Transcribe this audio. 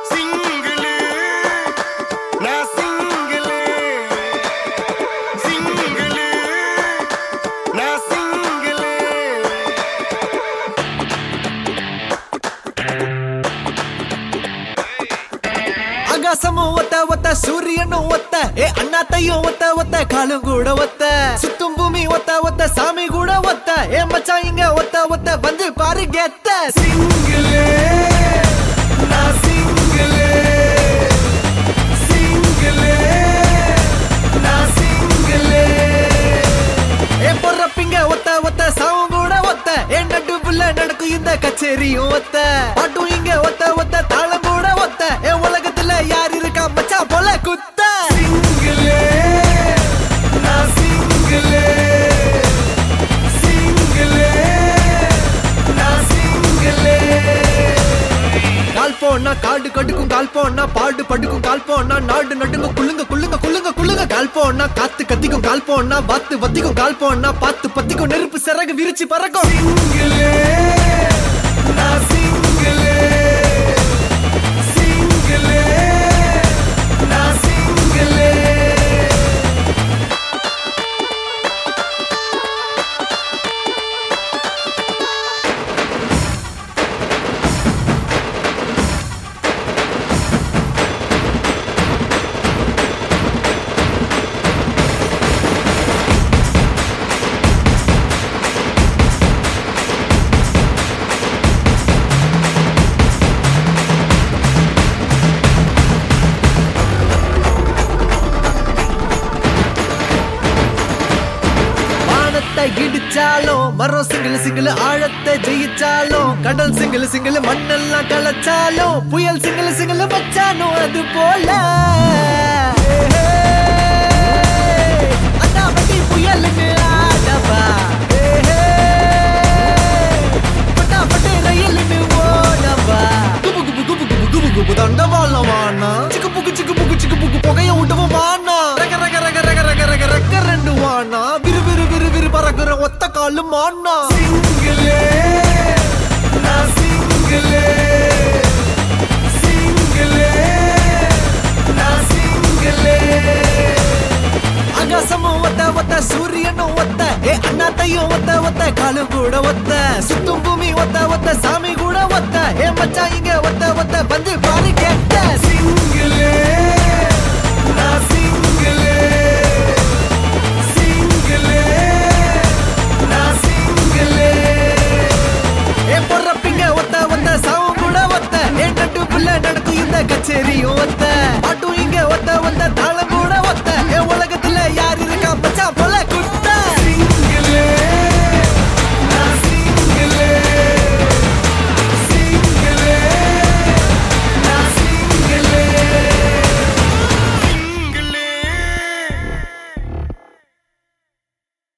single நான் single single நான் single ஆகாசமும் ஒத்த ஒத்த சூரியனும் ஒத்த ஏ அண்ணாத்தையும் ஒத்த ஒத்த காலும் கூட ஒத்த சுத்தும் பூமி ஒத்த ஒத்த சாமி கூட ஒத்த ஏ மச்சான் இங்க ஒத்த ஒத்த வந்து பாரு கெத்த சிங்கிளே நான் சிங்கிளே சிங்கிளே நான் சிங்கிளே ஏ பொறப்பிங்க ஒத்த ஒத்த சாவும் கூட ஒத்த ஏ நடுவுல நடக்கும் இந்த கச்சேரியும் ஒத்த பாட்டும் இங்க ஒத்த ஒத்த தாளம் கூட ஒத்த ஏ உலகத்துல யார் இருக்கா மச்சா போல குத்த சிங்கிளே நான் சிங்கிளே சிங்கிளே நான் சிங்கிளே கால் போனா காடு கடுக்கும் கால் போனா பாடு படுக்கும் கால் போனா நாடு நடுங்க குள்ளுங்க குள்ளுங்க குள்ளுங்க குள்ளுங்க கால் போனா காத்து கத்திக்கும் கால் போனா வாத்து வத்திக்கும் கால் போனா பாத்து பத்திக்கும் நெருப்பு சிறகு விரிச்சு பறக்கும் சிங்கிளே நான் சிங்கிளே சிங்கிளே நான் சிங்கிளே வானத்தை இடிச்சாலும் மரம் சிங்கிள் சிங்கிள் ஆழத்தை ஜெயிச்சாலும் கடல் சிங்கிள் சிங்கிள் மண்ணெல்லாம் கலைச்சாலும் புயல் சிங்கிள் சிங்கிள் வச்சாலும் அது போல அண்ணாமட்டி புயலுக்கு ஆடவா பட்டாப்பட்டு ரயிலுன்னு ஓடவா குபு குபு குபு குபு குபு குபு தண்டவாளம் வானா சிக்கு புக்கு சிக்கு புக்கு சிக்கு புக்கு புகைய விட்டவும் வானா ரக ரக ரக ரக ரக ரக ரக்க ரெண்டு வானா விறு விறு விறு விறு பறக்குற ஒத்த காலு மானா சிங்கிளே நான் சிங்கிளே சிங்கிளே நான் சிங்கிளே ஆகாசமும் ஒத்த ஒத்த சூரியனும் ஒத்த ஏ அண்ணாத்தையும் ஒத்த ஒத்த காலும் கூட ஒத்த சுத்தும் பூமி ஒத்த ஒத்த சாமி கூட ஒத்த ஏ மச்சான் இங்க ஒத்த ஒத்த வந்து பாரு கேட்ட சிங்கிளே நான் சிங்கிளே சிங்கிளே நான் சிங்கிளே ஏ பொறப்பிங்க ஒத்த ஒத்த சாவும் கூட ஒத்த ஏ நட்டுக்குள்ள நடக்கும் இந்த கச்சேரியும் ஒத்த பாட்டும் இங்க ஒத்த ஒத்த தாளம்